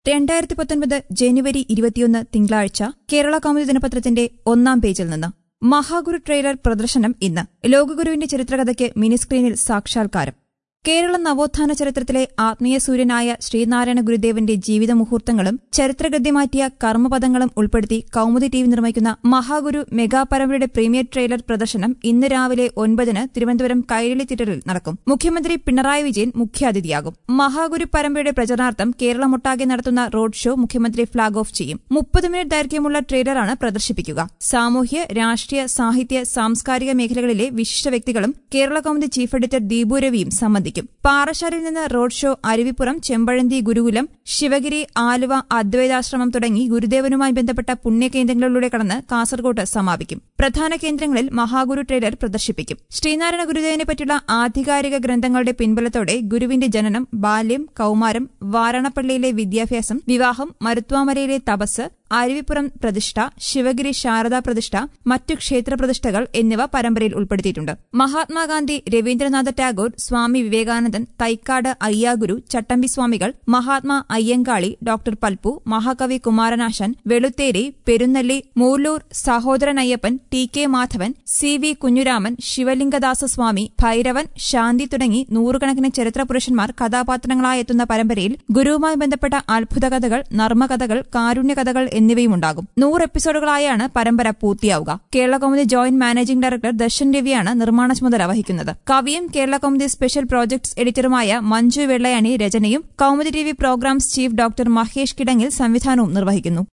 രണ്ടായിരത്തി പത്തൊൻപത് ജനുവരി ഇരുപത്തിയൊന്ന് തിങ്കളാഴ്ച കേരള കൗമുദി ദിനപത്രത്തിന്റെ ഒന്നാം പേജിൽ നിന്ന് മഹാഗുരു ട്രെയിലർ പ്രദർശനം ഇന്ന് ലോകഗുരുവിന്റെ ചരിത്രകഥയ്ക്ക് മിനിസ്ക്രീനിൽ സാക്ഷാത്കാരം കേരള നവോത്ഥാന ചരിത്രത്തിലെ ആത്മീയ സൂര്യനായ ശ്രീനാരായണ ഗുരുദേവന്റെ ജീവിത മുഹൂർത്തങ്ങളും ചരിത്രഗദ്യമാറ്റിയ കർമ്മപദങ്ങളും ഉൾപ്പെടുത്തി കൌമുദി ടി വി നിർമ്മിക്കുന്ന മഹാഗുരു മെഗാ പരമ്പരയുടെ പ്രീമിയർ ട്രെയിലർ പ്രദർശനം ഇന്ന് രാവിലെ ഒൻപതിന് തിരുവനന്തപുരം കൈരളി തിയേറ്ററിൽ നടക്കും മുഖ്യമന്ത്രി പിണറായി വിജയൻ മുഖ്യാതിഥിയാകും മഹാഗുരു പരമ്പരയുടെ പ്രചരണാർത്ഥം കേരളമൊട്ടാകെ നടത്തുന്ന റോഡ് ഷോ മുഖ്യമന്ത്രി ഫ്ളാഗ് ഓഫ് ചെയ്യും മുപ്പത് മിനിറ്റ് ദൈർഘ്യമുള്ള ട്രെയിലറാണ് പ്രദർശിപ്പിക്കുക സാമൂഹ്യ രാഷ്ട്രീയ സാഹിത്യ സാംസ്കാരിക മേഖലകളിലെ വിശിഷ്ട വ്യക്തികളും കേരള കൗമുദി ചീഫ് എഡിറ്റർ ദീപു രവിയും സംബന്ധിക്കും പാറശാലയിൽ നിന്ന് റോഡ് ഷോ അരുവിപ്പുറം ചെമ്പഴന്തി ഗുരുകുലം ശിവഗിരി ആലുവ അദ്വൈതാശ്രമം തുടങ്ങി ഗുരുദേവനുമായി ബന്ധപ്പെട്ട പുണ്യകേന്ദ്രങ്ങളിലൂടെ കടന്ന് കാസർകോട്ട് സമാപിക്കും പ്രധാന കേന്ദ്രങ്ങളിൽ മഹാഗുരു ട്രെയിലർ പ്രദർശിപ്പിക്കും ശ്രീനാരായണ ഗുരുദേവനെ പറ്റിയുള്ള ആധികാരിക ഗ്രന്ഥങ്ങളുടെ പിൻബലത്തോടെ ഗുരുവിന്റെ ജനനം ബാല്യം കൌമാരം വാരണപ്പള്ളിയിലെ വിദ്യാഭ്യാസം വിവാഹം മരുത്വാമലയിലെ തപസ് അരുവിപ്പുറം പ്രതിഷ്ഠ ശിവഗിരി ശാരദാ പ്രതിഷ്ഠ മറ്റു ക്ഷേത്രപ്രതിഷ്ഠകൾ എന്നിവ പരമ്പരയിൽ ഉൾപ്പെടുത്തിയിട്ടുണ്ട് മഹാത്മാഗാന്ധി രവീന്ദ്രനാഥ ടാഗോർ സ്വാമി വിവേകാനന്ദൻ തൈക്കാട് അയ്യാഗുരു ചട്ടമ്പി സ്വാമികൾ മഹാത്മാ അയ്യങ്കാളി ഡോക്ടർ പൽപ്പു മഹാകവി Kumaran Asan വെളുത്തേരി Perunnelli Moolur Sahodaran Ayyappan T K Madhavan C V Kunjuraman Sivalingadasa Swami Bhairavan Shanthi തുടങ്ങി നൂറുകണക്കിന് ചരിത്ര പുരുഷന്മാർ കഥാപാത്രങ്ങളായെത്തുന്ന പരമ്പരയിൽ ഗുരുവുമായി ബന്ധപ്പെട്ട അത്ഭുത കഥകൾ നർമ്മകഥകൾ കാരുണ്യകഥകൾ എന്നിവയുമുണ്ടാകും നൂറ് എപ്പിസോഡുകളായാണ് പരമ്പര പൂർത്തിയാവുക Kerala Kaumudi joint managing director Darshan രവിയാണ് നിർമ്മാണ ചുമതല വഹിക്കുന്നത് കവിയും കേരള കൗമുദി സ്പെഷ്യൽ പ്രോജക്ട്സ് എഡിറ്ററുമായ മഞ്ജു വെള്ളയണി രചനയും Kaumudi T V programs chief doctor Mahesh Kidangil സംവിധാനവും നിർവഹിക്കുന്നു